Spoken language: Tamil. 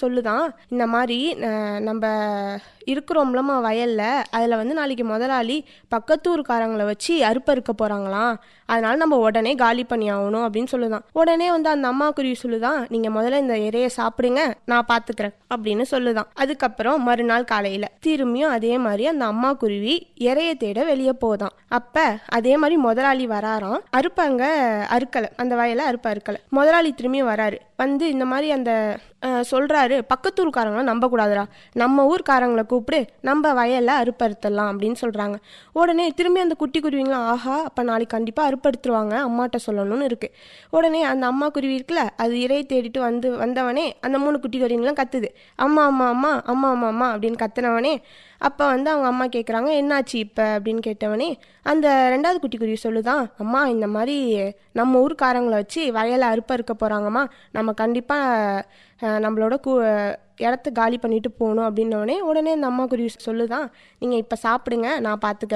சொல்லுதான் இந்த மாதிரி அஹ், நம்ம இருக்கிறோம்லமா வயல்ல அதில் வந்து நாளைக்கு முதலாளி பக்கத்தூர்காரங்களை வச்சு அறுப்பறுக்க போகிறாங்களாம் அதனால நம்ம உடனே காலி பண்ணி ஆகணும் அப்படின்னு சொல்லுதான் உடனே வந்து அந்த அம்மா குருவி சொல்லுதான் நீங்கள் முதல்ல இந்த இறையை சாப்பிடுங்க நான் பார்த்துக்கிறேன் அப்படின்னு சொல்லுதான் அதுக்கப்புறம் மறுநாள் காலையில் திரும்பியும் அதே மாதிரி அந்த அம்மா குருவி இறையை தேட வெளியே போதான் அப்போ அதே மாதிரி முதலாளி வராராம் அறுப்பாங்க அறுக்கலை அந்த வயலை அறுப்ப அறுக்கலை முதலாளி திரும்பியும் வராரு வந்து இந்த மாதிரி அந்த அஹ், சொல்றாரு பக்கத்தூர்காரங்களை நம்பக்கூடாதுடா நம்ம ஊர்க்காரங்களை கூப்பிடு நம்ம வயல்ல அறுப்பறுத்தலாம் அப்படின்னு சொல்றாங்க உடனே திரும்பி அந்த குட்டி குருவிங்களாம் ஆஹா அப்ப நாளைக்கு கண்டிப்பா அறுப்படுத்துருவாங்க அம்மாட்ட சொல்லணும்னு இருக்கு உடனே அந்த அம்மா குருவி இருக்குல்ல அது இறை தேடிட்டு வந்து வந்தவனே அந்த மூணு குட்டி குருவிங்களும் கத்துது அம்மா அம்மா அம்மா அம்மா அம்மா அம்மா அப்படின்னு கத்துனவனே அப்போ வந்து அவங்க அம்மா கேட்குறாங்க என்னாச்சு இப்போ அப்படின்னு கேட்டவனே அந்த ரெண்டாவது குட்டி குருவி சொல்லுதான் அம்மா இந்த மாதிரி நம்ம ஊர்க்காரங்களை வச்சு வயலை அறுப்பறுக்க போகிறாங்கம்மா நம்ம கண்டிப்பாக நம்மளோட கூ இடத்த காலி பண்ணிட்டு போகணும் அப்படின்னோடனே உடனே அந்த அம்மா குருவி சொல்லுதான் நீங்கள் இப்போ சாப்பிடுங்க நான் பார்த்துக்கிறேன்